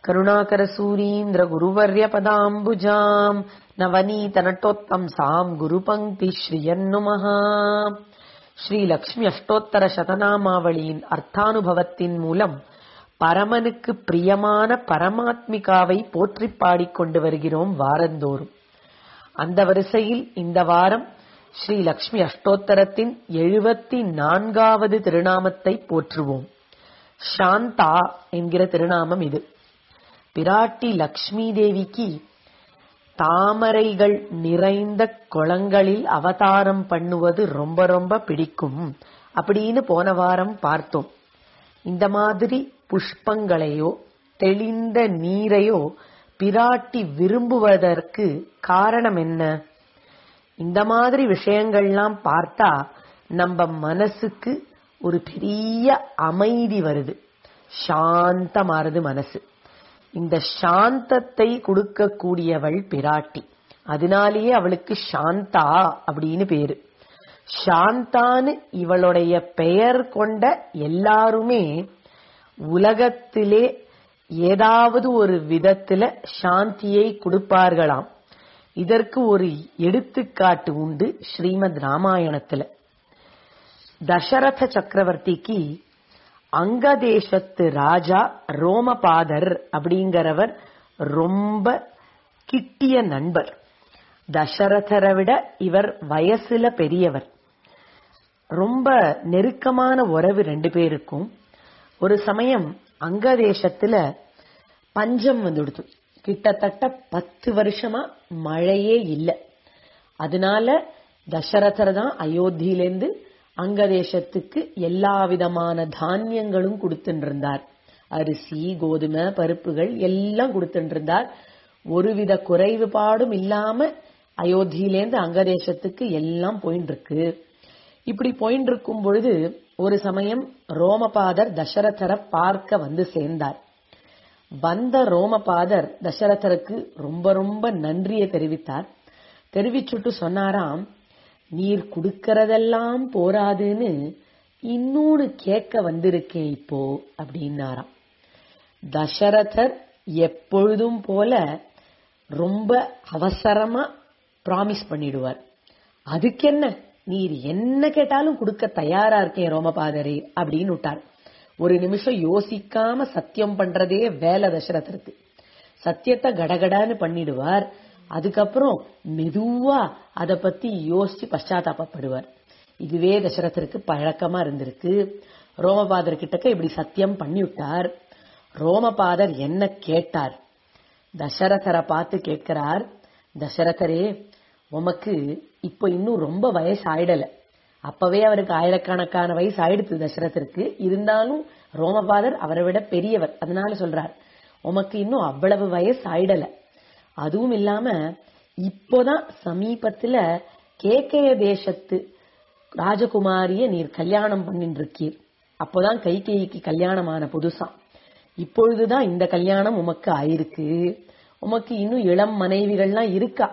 करुणाकरसूरीन्द्रगुरुवर्यपदाम्बुजाम् नवनीतनटोत्तंसाम् गुरुपङ्क्तिश्रियन्नुमः ஸ்ரீலக்ஷ்மி அஷ்டோத்தர சதநாமாவளியின் அர்த்தானுபவத்தின் மூலம் பரமனுக்கு பிரியமான பரமாத்மிகாவை போற்றிப் பாடிக் கொண்டு வருகிறோம் வாரந்தோறும் அந்த வரிசையில் இந்த வாரம் ஸ்ரீ லக்ஷ்மி அஷ்டோத்தரத்தின் எழுபத்தி நான்காவது திருநாமத்தை போற்றுவோம் சாந்தா என்கிற திருநாமம் இது பிராட்டி லக்ஷ்மி தேவிக்கு தாமரைகள் நிறைந்த குளங்களில் அவதாரம் பண்ணுவது ரொம்ப ரொம்ப பிடிக்கும் அப்படின்னு போன வாரம் பார்த்தோம் இந்த மாதிரி புஷ்பங்களையோ தெளிந்த நீரையோ பிராட்டி விரும்புவதற்கு காரணம் என்ன இந்த மாதிரி விஷயங்கள்லாம் பார்த்தா நம்ம மனசுக்கு ஒரு பெரிய அமைதி வருது சாந்தமாறுது மனசு இந்த சாந்தத்தை கொடுக்கக்கூடியவள் பிராட்டி அதனாலேயே அவளுக்கு சாந்தா அப்படின்னு பேரு சாந்தான்னு இவளுடைய பெயர் கொண்ட எல்லாருமே உலகத்திலே ஏதாவது ஒரு விதத்துல சாந்தியை கொடுப்பார்களாம் இதற்கு ஒரு எடுத்துக்காட்டு உண்டு ஸ்ரீமத் ராமாயணத்துல தசரத சக்கரவர்த்திக்கு அங்கதேசத்து ராஜா ரோமபாதர் அப்படிங்கிறவர் ரொம்ப கிட்டிய நண்பர் தசரதரை விட இவர் வயசுல பெரியவர் ரொம்ப நெருக்கமான உறவு ரெண்டு பேருக்கும் ஒரு சமயம் அங்கதேசத்துல பஞ்சம் வந்துடுது கிட்டத்தட்ட பத்து வருஷமா மழையே இல்லை அதனால தசரதர் தான் அயோத்தியிலேருந்து அங்கதேசத்துக்கு எல்லா விதமான தானியங்களும் கொடுத்துட்டு இருந்தார் அரிசி கோதுமை பருப்புகள் எல்லாம் கொடுத்துட்டு இருந்தார் ஒருவித குறைவுபாடும் இல்லாம அயோத்தியிலேருந்து அங்கதேசத்துக்கு எல்லாம் போயின்னு இருக்கு இப்படி போயின்னு இருக்கும் பொழுது ஒரு சமயம் ரோமபாதர் தசரதரை பார்க்க வந்து சேர்ந்தார் வந்த ரோமபாதர் தசரதருக்கு ரொம்ப ரொம்ப நன்றியை தெரிவித்தார் தெரிவிச்சுட்டு சொன்னாராம் நீர் கொடுக்கறதெல்லாம் போராதுன்னு இன்னொன்னு கேட்க வந்திருக்கேன் இப்போ அப்படின்னாராம் தசரதர் எப்பொழுதும் போல ரொம்ப அவசரமா ப்ராமிஸ் பண்ணிடுவார் அதுக்கு என்ன நீர் என்ன கேட்டாலும் கொடுக்க தயாரா இருக்கேன் ரோமபாதரே அப்படின்னு விட்டார் ஒரு நிமிஷம் யோசிக்காம சத்தியம் பண்றதே வேலை தசரதருக்கு சத்தியத்தை கடகடான்னு பண்ணிடுவார் அதுக்கப்புறம் மெதுவா அத பத்தி யோசிச்சு பశ్చాத்தாபப்படுவார் இதுவே தசரதருக்கு பழக்கமா இருந்திருக்கு ரோமபாதர் கிட்டக்க இப்படி சத்தியம் பண்ணிவிட்டார் ரோமபாதர் என்ன கேட்டார் தசரதரை பார்த்து கேட்கிறார் தசரதரே உமக்கு இப்ப இன்னும் ரொம்ப வயசு ஆயிடல அப்பவே அவருக்கு ஆயிரக்கணக்கான வயசு ஆயிடுத்து தசரதருக்கு இருந்தாலும் ரோமபாதர் அவரை விட பெரியவர் அதனால சொல்றார் உமக்கு இன்னும் அவ்வளவு வயசு ஆயிடல அதுவும் இல்லாம இப்போதான் சமீபத்துல கேக்கைய தேசத்து ராஜகுமாரிய நீர் கல்யாணம் பண்ணிட்டு இருக்கீர் அப்போதான் கைகேயிக்கு கல்யாணமான புதுசா இப்பொழுதுதான் இந்த கல்யாணம் உமக்கு ஆயிருக்கு உமக்கு இன்னும் இளம் மனைவிகள்லாம் இருக்கா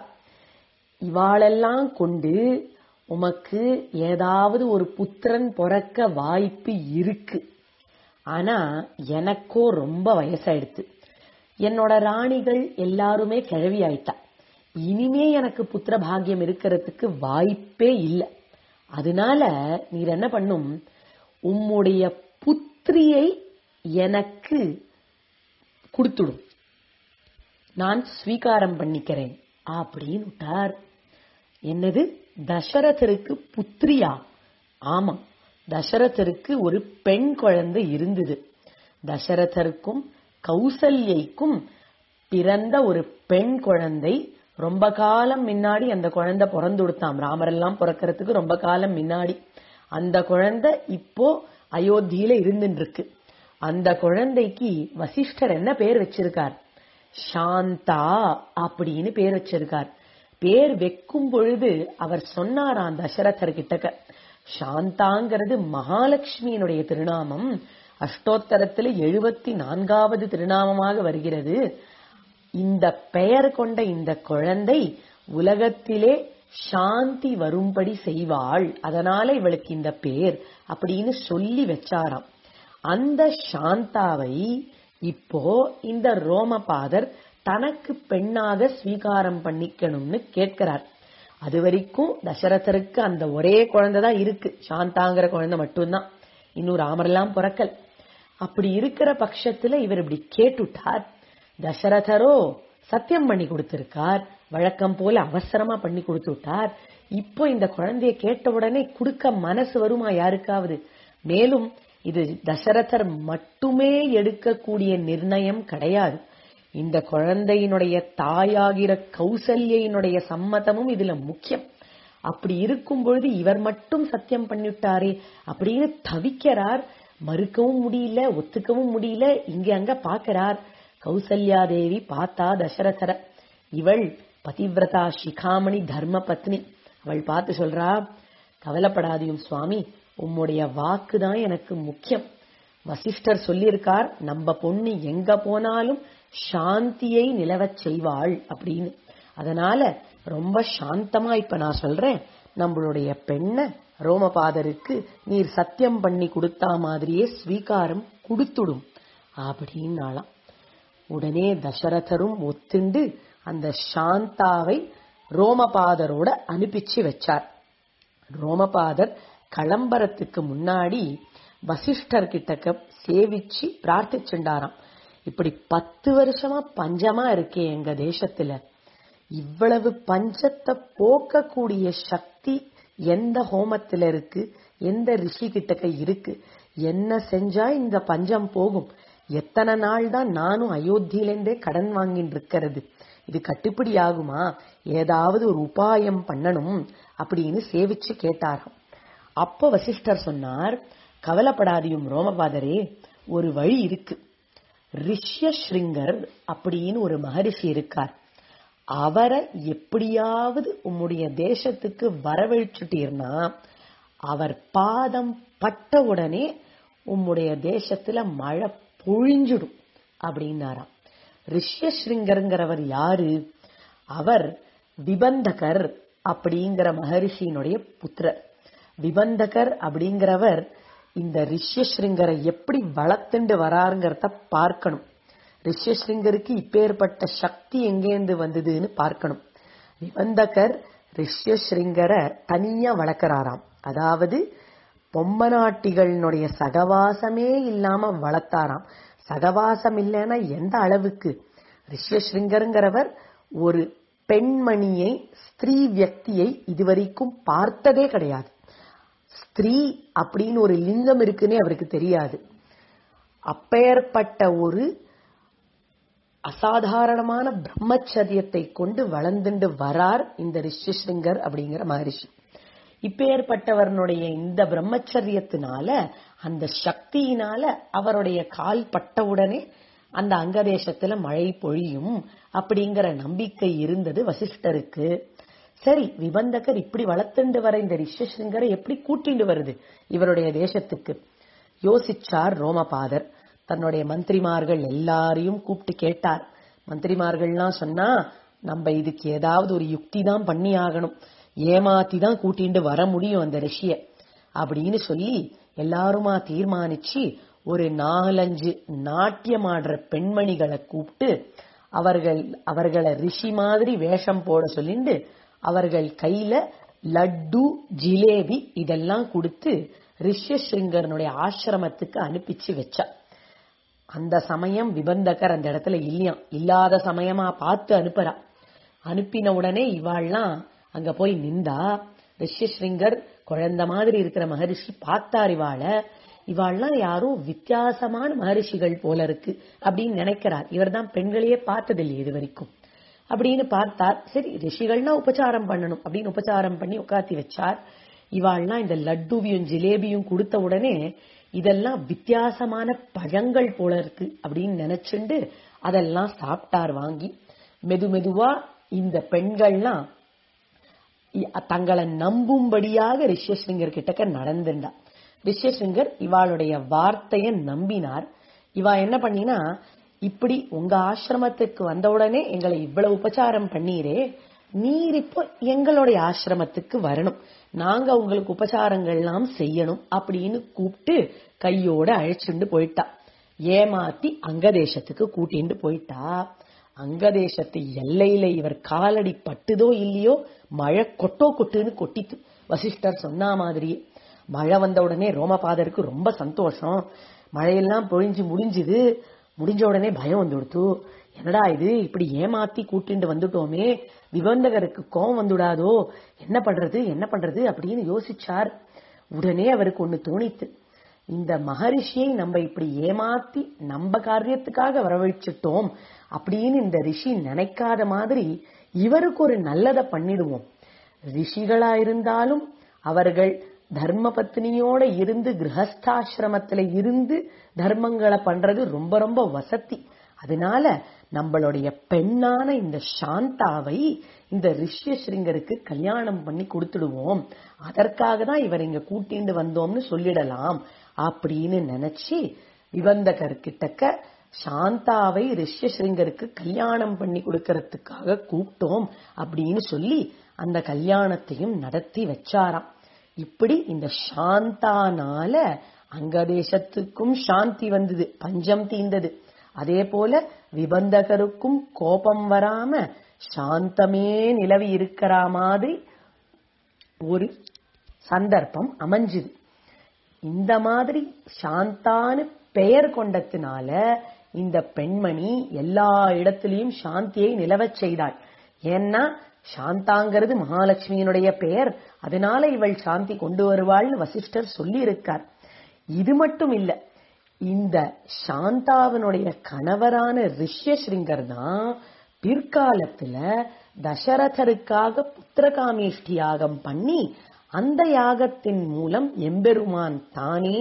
இவாளெல்லாம் கொண்டு உமக்கு ஏதாவது ஒரு புத்திரன் பிறக்க வாய்ப்பு இருக்கு ஆனா எனக்கோ ரொம்ப வயசாயிடுத்து என்னோட ராணிகள் எல்லாருமே கிழவி ஆயிட்டா இனிமே எனக்கு புத்திர பாகியம் இருக்கிறதுக்கு வாய்ப்பே இல்லை அதனால நீர் என்ன பண்ணும் உம்முடைய புத்திரியை எனக்கு கொடுத்துடும் நான் ஸ்வீகாரம் பண்ணிக்கிறேன் அப்படின்னு விட்டார் என்னது தசரதருக்கு புத்திரியா ஆமா தசரதருக்கு ஒரு பெண் குழந்தை இருந்தது தசரதருக்கும் கௌசல்யைக்கும் பிறந்த ஒரு பெண் குழந்தை ரொம்ப காலம் முன்னாடி அந்த குழந்தை பிறந்து கொடுத்தாம் ராமரெல்லாம் பிறக்கிறதுக்கு ரொம்ப காலம் முன்னாடி அந்த குழந்தை இப்போ அயோத்தியில இருந்துட்டு இருக்கு அந்த குழந்தைக்கு வசிஷ்டர் என்ன பேர் வச்சிருக்கார் சாந்தா அப்படின்னு பேர் வச்சிருக்கார் பேர் வைக்கும் பொழுது அவர் சொன்னாராம் தசரதர் கிட்டக்க சாந்தாங்கிறது மகாலட்சுமியினுடைய திருநாமம் அஷ்டோத்தரத்துல எழுபத்தி நான்காவது திருநாமமாக வருகிறது இந்த பெயர் கொண்ட இந்த குழந்தை உலகத்திலே சாந்தி வரும்படி செய்வாள் அதனால இவளுக்கு இந்த பேர் அப்படின்னு சொல்லி வச்சாராம் அந்த சாந்தாவை இப்போ இந்த ரோமபாதர் தனக்கு பெண்ணாக ஸ்வீகாரம் பண்ணிக்கணும்னு கேட்கிறார் அது வரைக்கும் தசரதருக்கு அந்த ஒரே குழந்தை தான் இருக்கு சாந்தாங்கிற குழந்தை மட்டும்தான் இன்னும் ராமரெல்லாம் பிறக்கல் அப்படி இருக்கிற பட்சத்துல இவர் இப்படி கேட்டுட்டார் தசரதரோ சத்தியம் பண்ணி கொடுத்திருக்கார் வழக்கம் போல அவசரமா பண்ணி கொடுத்து விட்டார் இப்போ இந்த குழந்தைய கேட்ட உடனே கொடுக்க மனசு வருமா யாருக்காவது மேலும் இது தசரதர் மட்டுமே எடுக்கக்கூடிய நிர்ணயம் கிடையாது இந்த குழந்தையினுடைய தாயாகிற கௌசல்யினுடைய சம்மதமும் இதுல முக்கியம் அப்படி இருக்கும் பொழுது இவர் மட்டும் சத்தியம் பண்ணிவிட்டாரே அப்படின்னு தவிக்கிறார் மறுக்கவும் முடியல ஒத்துக்கவும் முடியல இங்க அங்க பாக்கிறார் கௌசல்யா தேவி பார்த்தா தசரதர இவள் பதிவிரதா சிகாமணி தர்ம பத்னி அவள் பார்த்து சொல்றா கவலைப்படாதியும் சுவாமி உம்முடைய வாக்கு தான் எனக்கு முக்கியம் வசிஷ்டர் சொல்லியிருக்கார் நம்ம பொண்ணு எங்க போனாலும் சாந்தியை நிலவச் செய்வாள் அப்படின்னு அதனால ரொம்ப சாந்தமா இப்ப நான் சொல்றேன் நம்மளுடைய பெண்ண ரோமபாதருக்கு நீர் சத்தியம் பண்ணி கொடுத்தா மாதிரியே ஸ்வீகாரம் கொடுத்துடும் அப்படின்னாலாம் உடனே தசரதரும் ஒத்துண்டு அந்த சாந்தாவை ரோமபாதரோட அனுப்பிச்சு வச்சார் ரோமபாதர் களம்பரத்துக்கு முன்னாடி வசிஷ்டர் கிட்டக்க சேவிச்சு பிரார்த்திச்சுண்டாராம் இப்படி பத்து வருஷமா பஞ்சமா இருக்கே எங்க தேசத்துல இவ்வளவு பஞ்சத்தை போக்கக்கூடிய சக்தி எந்த ஹோமத்துல இருக்கு எந்த ரிஷி கிட்டக்க இருக்கு என்ன செஞ்சா இந்த பஞ்சம் போகும் எத்தனை நாள் தான் நானும் அயோத்தியிலேருந்தே கடன் வாங்கிட்டு இருக்கிறது இது கட்டுப்படி ஆகுமா ஏதாவது ஒரு உபாயம் பண்ணணும் அப்படின்னு சேவிச்சு கேட்டாராம் அப்ப வசிஷ்டர் சொன்னார் கவலைப்படாதியும் ரோமபாதரே ஒரு வழி இருக்கு ரிஷ்யஸ்ருங்கர் அப்படின்னு ஒரு மகரிஷி இருக்கார் அவரை எப்படியாவது உம்முடைய தேசத்துக்கு வரவழைச்சுட்டீர்னா அவர் பாதம் பட்ட உடனே உம்முடைய தேசத்துல மழை பொழிஞ்சிடும் அப்படின்னாராம் ரிஷ்யஸ்ருங்கருங்கிறவர் யாரு அவர் விபந்தகர் அப்படிங்கிற மகரிஷியினுடைய புத்திரர் விபந்தகர் அப்படிங்கிறவர் இந்த ரிஷ்யஸ்ருங்கரை எப்படி வளர்த்துண்டு வராருங்கிறத பார்க்கணும் ரிஷ்யஸ்ருங்கருக்கு இப்பேற்பட்ட சக்தி எங்கேருந்து வந்ததுன்னு பார்க்கணும் விபந்தகர் ரிஷ்யஸ்ருங்கரை தனியா வளர்க்கறாராம் அதாவது பொம்மநாட்டிகளினுடைய சகவாசமே இல்லாம வளர்த்தாராம் சகவாசம் இல்லைன்னா எந்த அளவுக்கு ரிஷ்யஸ்ருங்கருங்கிறவர் ஒரு பெண்மணியை ஸ்திரீ வியக்தியை இதுவரைக்கும் பார்த்ததே கிடையாது ஸ்திரீ அப்படின்னு ஒரு லிங்கம் இருக்குன்னே அவருக்கு தெரியாது அப்பேற்பட்ட ஒரு அசாதாரணமான பிரம்மச்சரியத்தை கொண்டு வளர்ந்துண்டு வரார் இந்த ரிஷிஸ்ருங்கர் அப்படிங்கிற மகரிஷி இப்பேற்பட்டவனுடைய இந்த பிரம்மச்சரியத்தினால அந்த சக்தியினால அவருடைய கால் பட்டவுடனே அந்த அங்கதேசத்துல மழை பொழியும் அப்படிங்கிற நம்பிக்கை இருந்தது வசிஷ்டருக்கு சரி விபந்தகர் இப்படி வளர்த்துண்டு வர இந்த ரிஷிஸ்ருங்கரை எப்படி கூட்டிண்டு வருது இவருடைய தேசத்துக்கு யோசிச்சார் ரோமபாதர் தன்னுடைய மந்திரிமார்கள் எல்லாரையும் கூப்பிட்டு கேட்டார் மந்திரிமார்கள்லாம் சொன்னா நம்ம இதுக்கு ஏதாவது ஒரு யுக்தி தான் பண்ணி ஆகணும் ஏமாத்தி தான் கூட்டிண்டு வர முடியும் அந்த ரிஷிய அப்படின்னு சொல்லி எல்லாருமா தீர்மானிச்சு ஒரு நாலஞ்சு நாட்டியமாடுற பெண்மணிகளை கூப்பிட்டு அவர்கள் அவர்களை ரிஷி மாதிரி வேஷம் போட சொல்லிண்டு அவர்கள் கையில லட்டு ஜிலேபி இதெல்லாம் கொடுத்து ரிஷ்யஸ்ருங்கரனுடைய ஆசிரமத்துக்கு அனுப்பிச்சு வச்சா அந்த சமயம் விபந்தகர் அந்த இடத்துல இல்லையாம் இல்லாத சமயமா பார்த்து அனுப்புறா அனுப்பின உடனே இவாள்லாம் அங்க போய் நின்றா ரிஷ்யஸ்ருங்கர் குழந்தை மாதிரி இருக்கிற மகரிஷி பார்த்தார் இவாள இவாள்லாம் யாரும் வித்தியாசமான மகரிஷிகள் போல இருக்கு அப்படின்னு நினைக்கிறார் இவர் தான் பெண்களையே பார்த்ததில்லை இது வரைக்கும் அப்படின்னு பார்த்தார் சரி ரிஷிகள்னா உபச்சாரம் பண்ணணும் அப்படின்னு உபச்சாரம் பண்ணி உட்காத்தி வச்சார் இவாள்லாம் இந்த லட்டுவியும் ஜிலேபியும் கொடுத்த உடனே இதெல்லாம் வித்தியாசமான பழங்கள் போல இருக்கு அப்படின்னு நினைச்சுண்டு அதெல்லாம் சாப்பிட்டார் வாங்கி மெது மெதுவா இந்த பெண்கள்லாம் தங்களை நம்பும்படியாக ரிஷ்யஸ்ருங்கர் கிட்டக்க நடந்துண்டா ரிஷ்யஸ்ருங்கர் இவாளுடைய வார்த்தைய நம்பினார் இவா என்ன பண்ணினா இப்படி உங்க ஆசிரமத்துக்கு வந்த உடனே எங்களை இவ்வளவு உபச்சாரம் பண்ணீரே நீர் இப்போ எங்களுடைய ஆசிரமத்துக்கு வரணும் நாங்க உங்களுக்கு உபச்சாரங்கள்லாம் செய்யணும் அப்படின்னு கூப்பிட்டு கையோட அழைச்சுண்டு போயிட்டா ஏமாத்தி அங்கதேசத்துக்கு கூட்டிட்டு போயிட்டா அங்கதேசத்து எல்லையில இவர் காலடி பட்டுதோ இல்லையோ மழை கொட்டோ கொட்டுன்னு கொட்டித்து வசிஷ்டர் சொன்ன மாதிரியே மழை வந்த உடனே ரோமபாதருக்கு ரொம்ப சந்தோஷம் மழையெல்லாம் பொழிஞ்சு முடிஞ்சுது முடிஞ்ச உடனே பயம் வந்து கொடுத்து என்னடா இது இப்படி ஏமாத்தி கூட்டிட்டு வந்துட்டோமே விபந்தகருக்கு கோவம் வந்துடாதோ என்ன பண்றது என்ன பண்றது அப்படின்னு யோசிச்சார் உடனே அவருக்கு ஒண்ணு தோணித்து இந்த மகரிஷியை நம்ம இப்படி ஏமாத்தி நம்ம காரியத்துக்காக வரவழைச்சிட்டோம் அப்படின்னு இந்த ரிஷி நினைக்காத மாதிரி இவருக்கு ஒரு நல்லதை பண்ணிடுவோம் ரிஷிகளா இருந்தாலும் அவர்கள் தர்ம பத்னியோட இருந்து கிரகஸ்தாசிரமத்துல இருந்து தர்மங்களை பண்றது ரொம்ப ரொம்ப வசதி அதனால நம்மளுடைய பெண்ணான இந்த சாந்தாவை இந்த ரிஷ்யஸ்ரிங்கருக்கு கல்யாணம் பண்ணி கொடுத்துடுவோம் அதற்காக தான் இவர் இங்க கூட்டிண்டு வந்தோம்னு சொல்லிடலாம் அப்படின்னு நினைச்சு விவந்தகர் கிட்டக்க சாந்தாவை ரிஷ்யஸ்ரிங்கருக்கு கல்யாணம் பண்ணி கொடுக்கறதுக்காக கூப்பிட்டோம் அப்படின்னு சொல்லி அந்த கல்யாணத்தையும் நடத்தி வச்சாராம் இப்படி இந்த சாந்தானால அங்கதேசத்துக்கும் சாந்தி வந்தது பஞ்சம் தீந்தது அதே போல விபந்தகருக்கும் கோபம் வராம சாந்தமே நிலவி இருக்கிற மாதிரி ஒரு சந்தர்ப்பம் அமைஞ்சுது இந்த மாதிரி சாந்தான்னு பெயர் கொண்டதுனால இந்த பெண்மணி எல்லா இடத்திலையும் சாந்தியை நிலவச் செய்தாள் ஏன்னா சாந்தாங்கிறது மகாலட்சுமியினுடைய பெயர் அதனால இவள் சாந்தி கொண்டு வருவாள்னு வசிஷ்டர் சொல்லி இருக்கார் இது மட்டும் இல்ல இந்த சாந்தாவனுடைய கணவரான ரிஷ்யஸ்ரிங்கர் தான் பிற்காலத்துல தசரதருக்காக புத்திரகாமேஷ்டி யாகம் பண்ணி அந்த யாகத்தின் மூலம் எம்பெருமான் தானே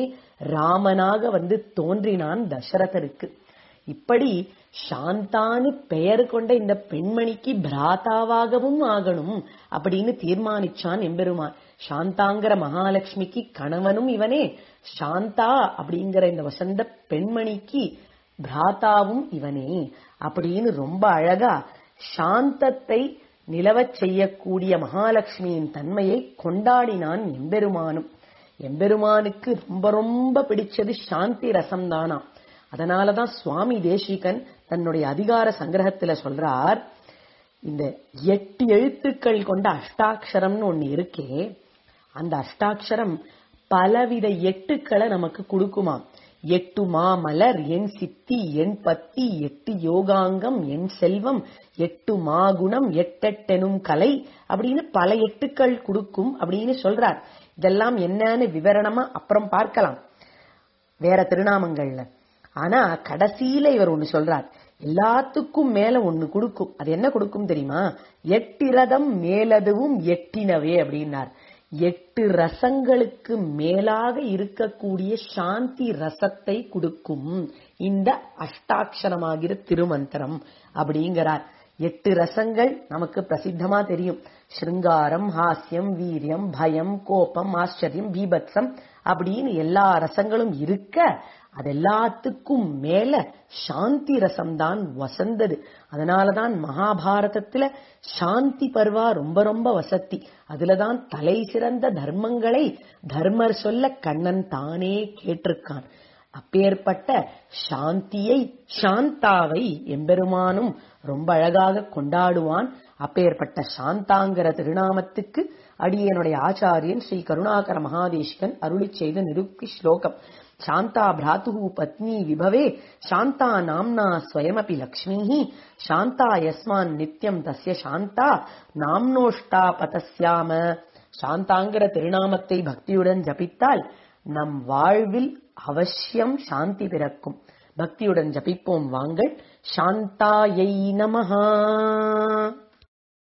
ராமனாக வந்து தோன்றினான் தசரதருக்கு இப்படி சாந்தான்னு பெயர் கொண்ட இந்த பெண்மணிக்கு பிராதாவாகவும் ஆகணும் அப்படின்னு தீர்மானிச்சான் எம்பெருமான் சாந்தாங்கிற மகாலட்சுமிக்கு கணவனும் இவனே சாந்தா அப்படிங்கிற இந்த வசந்த பெண்மணிக்கு பிராதாவும் இவனே அப்படின்னு ரொம்ப அழகா சாந்தத்தை நிலவச் செய்யக்கூடிய மகாலட்சுமியின் தன்மையை கொண்டாடினான் எம்பெருமானும் எம்பெருமானுக்கு ரொம்ப ரொம்ப பிடிச்சது சாந்தி ரசம் தானா அதனாலதான் சுவாமி தேசிகன் தன்னுடைய அதிகார சங்கிரகத்துல சொல்றார் இந்த எட்டு எழுத்துக்கள் கொண்ட அஷ்டாட்சரம்னு ஒண்ணு இருக்கே அந்த அஷ்டாட்சரம் பலவித எட்டுக்களை நமக்கு கொடுக்குமாம் எட்டு மாமலர் என் சித்தி என் பத்தி எட்டு யோகாங்கம் என் செல்வம் எட்டு மாகுணம் எட்டெட்டெனும் கலை அப்படின்னு பல எட்டுக்கள் கொடுக்கும் அப்படின்னு சொல்றார் இதெல்லாம் என்னன்னு விவரணமா அப்புறம் பார்க்கலாம் வேற திருநாமங்கள்ல ஆனா கடைசியில இவர் ஒண்ணு சொல்றார் எல்லாத்துக்கும் மேல ஒண்ணு கொடுக்கும் அது என்ன கொடுக்கும் தெரியுமா எட்டிரதம் மேலதுவும் எட்டினவே அப்படின்னார் எட்டு ரசங்களுக்கு மேலாக இருக்கக்கூடிய சாந்தி ரசத்தை கொடுக்கும் இந்த அஷ்டாட்சரமாகிற திருமந்திரம் அப்படிங்கிறார் எட்டு ரசங்கள் நமக்கு பிரசித்தமா தெரியும் ஸ்ருங்காரம் ஹாஸ்யம் வீரியம் பயம் கோபம் ஆச்சரியம் பீபத்சம் அப்படின்னு எல்லா ரசங்களும் இருக்க அது எல்லாத்துக்கும் மேல சாந்தி ரசம்தான் வசந்தது அதனாலதான் மகாபாரதத்துல சாந்தி பர்வா ரொம்ப ரொம்ப வசத்தி அதுலதான் தலை சிறந்த தர்மங்களை தர்மர் சொல்ல கண்ணன் தானே கேட்டிருக்கான் அப்பேற்பட்ட சாந்தியை சாந்தாவை எம்பெருமானும் ரொம்ப அழகாக கொண்டாடுவான் அப்பேற்பட்ட சாந்தாங்கிற திருநாமத்துக்கு அடியனுடைய ஆச்சாரியன் ஸ்ரீ கருணாகர மகாதேசிகன் அருளி செய்த நிருக்தி ஸ்லோகம் சாந்தா பிராத்து பத்னி விபவே சாந்தா நாம்னா ஸ்வயமபி லக்ஷ்மீ சாந்தா யஸ்மான் நித்யம் தஸ்ய சாந்தா நாம்னோஷ்டா பதஸ்யாம சாந்தாங்கிற திருநாமத்தை பக்தியுடன் ஜபித்தால் நம் வாழ்வில் அவசியம் சாந்தி பிறக்கும் பக்தியுடன் ஜபிப்போம் வாங்கள் சாந்தாயை நமஹா